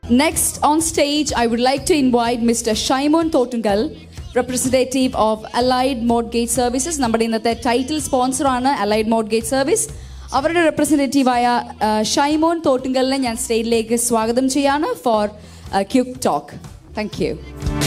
Next on stage, I would like to invite Mr. Shimon Totungal, representative of Allied Mortgage Services. നമ്മുടെ ഇന്നത്തെ title സ്പോൺസറാണ് allied mortgage service അവരുടെ റെപ്രസെൻറ്റേറ്റീവായ ഷൈമോൻ തോട്ടുങ്കലിനെ ഞാൻ സ്റ്റേജിലേക്ക് സ്വാഗതം ചെയ്യാണ് for quick talk thank you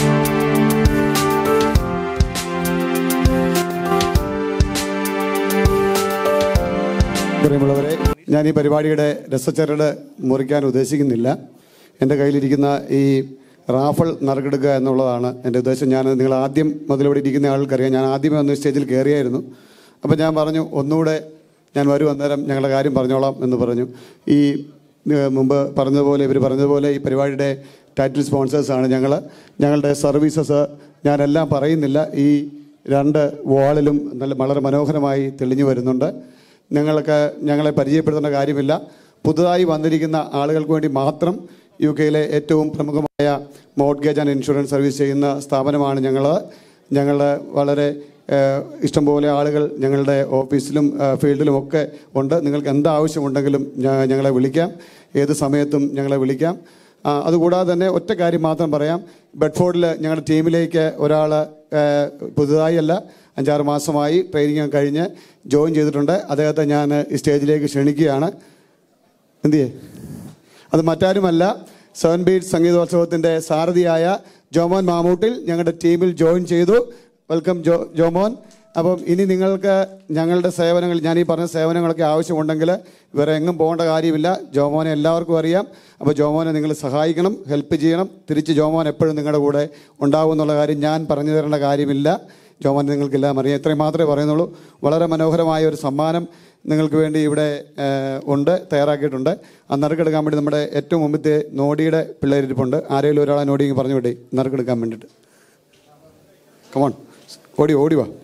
പ്രിയമുള്ളവരെ ഞാൻ ഈ പരിപാടിയുടെ രസച്ചരട് മുറിക്കാൻ ഉദ്ദേശിക്കുന്നില്ല എൻ്റെ കയ്യിലിരിക്കുന്ന ഈ റാഫൾ നറുക്കെടുക്കുക എന്നുള്ളതാണ് എൻ്റെ ഉദ്ദേശം ഞാൻ നിങ്ങൾ ആദ്യം മുതലിവിടെ ഇരിക്കുന്ന ആൾക്കറിയാം ഞാൻ ആദ്യമേ ഒന്ന് സ്റ്റേജിൽ കയറിയായിരുന്നു അപ്പോൾ ഞാൻ പറഞ്ഞു ഒന്നുകൂടെ ഞാൻ വരും അന്നേരം ഞങ്ങളുടെ കാര്യം പറഞ്ഞോളാം എന്ന് പറഞ്ഞു ഈ ഏഹ്, മുമ്പ് പറഞ്ഞതുപോലെ ഇവർ പറഞ്ഞതുപോലെ ഈ പരിപാടിയുടെ ടൈറ്റിൽ സ്പോൺസേഴ്സാണ് ഞങ്ങൾ ഞങ്ങളുടെ സർവീസസ് ഞാനെല്ലാം പറയുന്നില്ല ഈ രണ്ട് വാളിലും നല്ല വളരെ മനോഹരമായി തെളിഞ്ഞു വരുന്നുണ്ട് ഞങ്ങൾക്ക് ഞങ്ങളെ പരിചയപ്പെടുത്തേണ്ട കാര്യമില്ല പുതുതായി വന്നിരിക്കുന്ന ആളുകൾക്ക് വേണ്ടി മാത്രം യു കെയിലെ ഏറ്റവും പ്രമുഖമായ മോർഗേജ് ആൻഡ് ഇൻഷുറൻസ് സർവീസ് ചെയ്യുന്ന സ്ഥാപനമാണ് ഞങ്ങൾ ഞങ്ങൾ വളരെ ഏഹ്, ഇഷ്ടംപോലെ ആളുകൾ ഞങ്ങളുടെ ഓഫീസിലും ഏഹ്, ഫീൽഡിലും ഒക്കെ ഉണ്ട് നിങ്ങൾക്ക് എന്താവശ്യമുണ്ടെങ്കിലും ഞ- ഞങ്ങളെ വിളിക്കാം ഏത് സമയത്തും ഞങ്ങളെ വിളിക്കാം ആ, അതുകൂടാതെ തന്നെ ഒറ്റ കാര്യം മാത്രം പറയാം ബെഡ്ഫോർഡിൽ ഞങ്ങളുടെ ടീമിലേക്ക് ഒരാൾ പുതുതായി അല്ല അഞ്ചാറ് മാസമായി ട്രെയിനിങ് കഴിഞ്ഞ് ജോയിൻ ചെയ്തിട്ടുണ്ട് അദ്ദേഹത്തെ ഞാൻ ഈ സ്റ്റേജിലേക്ക് ക്ഷണിക്കുകയാണ് എന്തിയേ അത് മറ്റാരുമല്ല സെവൻ ബീറ്റ് സംഗീതോത്സവത്തിൻ്റെ സാരഥിയായ ജോമോൻ മാമൂട്ടിൽ ഞങ്ങളുടെ ടീമിൽ ജോയിൻ ചെയ്തു വെൽക്കം ജോ ജോമോൻ അപ്പം ഇനി നിങ്ങൾക്ക് ഞങ്ങളുടെ സേവനങ്ങൾ ഞാൻ ഈ പറഞ്ഞ സേവനങ്ങളൊക്കെ ആവശ്യമുണ്ടെങ്കിൽ വേറെ എങ്ങും പോകേണ്ട കാര്യമില്ല ജോമോനെ എല്ലാവർക്കും അറിയാം അപ്പോൾ ജോമോനെ നിങ്ങൾ സഹായിക്കണം ഹെൽപ്പ് ചെയ്യണം തിരിച്ച് ജോമോൻ എപ്പോഴും നിങ്ങളുടെ കൂടെ ഉണ്ടാവും എന്നുള്ള കാര്യം ഞാൻ പറഞ്ഞു തരേണ്ട കാര്യമില്ല ജോമോൻ നിങ്ങൾക്കെല്ലാം അറിയാം ഇത്രയും മാത്രമേ പറയുന്നുള്ളൂ വളരെ മനോഹരമായ ഒരു സമ്മാനം നിങ്ങൾക്ക് വേണ്ടി ഇവിടെ ഏഹ്, ഉണ്ട് തയ്യാറാക്കിയിട്ടുണ്ട് ആ നറുക്കെടുക്കാൻ വേണ്ടി നമ്മുടെ ഏറ്റവും മുമ്പത്തെ നോടിയുടെ പിള്ളേരിപ്പുണ്ട് ആരെങ്കിലും ഒരാളെ നോടി ഇങ്ങ് പറഞ്ഞു വിട്ടേ നറുക്കെടുക്കാൻ വേണ്ടിയിട്ട് കമോൺ ഓടി ഓടി വാ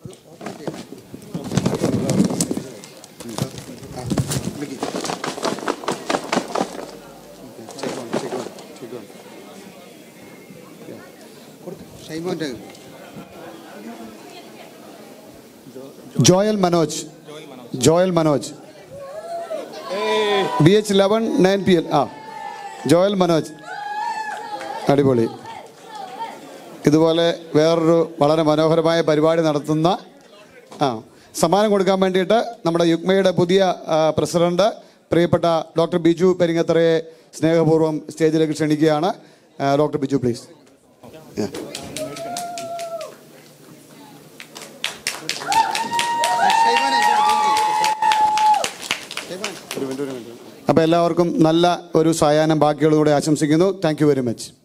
Joel Manoj Joel Manoj B H eleven nine P L ആ ജോയൽ മനോജ് അടിപൊളി ഇതുപോലെ വേറൊരു വളരെ മനോഹരമായ പരിപാടി നടത്തുന്ന ആ സമ്മാനം കൊടുക്കാൻ വേണ്ടിയിട്ട് നമ്മുടെ യുഗ്മയുടെ പുതിയ ആ, പ്രസിഡന്റ് പ്രിയപ്പെട്ട ഡോക്ടർ ബിജു പെരിങ്ങത്തറയെ സ്നേഹപൂർവ്വം സ്റ്റേജിലേക്ക് ക്ഷണിക്കുകയാണ് ആ, ഡോക്ടർ ബിജു പ്ലീസ് അപ്പോൾ എല്ലാവർക്കും നല്ല ഒരു സായാഹ്നം ബാക്കിയുള്ളതുകൂടെ ആശംസിക്കുന്നു താങ്ക് യു വെരി മച്ച്